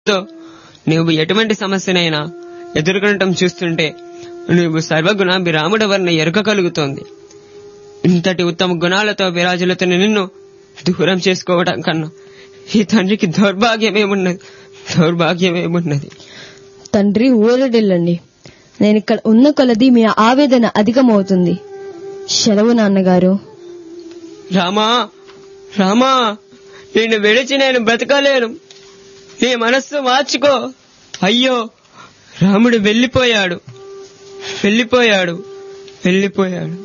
తో నువ్వు ఎటువంటి సమస్యనైనా ఎదుర్కొనటం చూస్తుంటే నువ్వు సర్వగుణాభిరాముడవన్న ఎరుక కలుగుతోంది ఇంతటి ఉత్తమ గుణాలతో విరాజులతున్న నిన్ను దూరం చేసుకోవడం కన్నా ఈ తండ్రికి దౌర్భాగ్యమేమున్నది దౌర్భాగ్యమేమున్నది తండ్రి ఊరడిల్లండి నేను ఇక్కడ ఉన్న కొలది మీ ఆవేదన అధికమవుతుంది సెలవు నాన్నగారు రామా రామా నిన్ను విడిచి నేను బ్రతకలేను నీ మనస్సు మార్చుకో అయ్యో రాముడు వెళ్ళిపోయాడు వెళ్ళిపోయాడు వెళ్ళిపోయాడు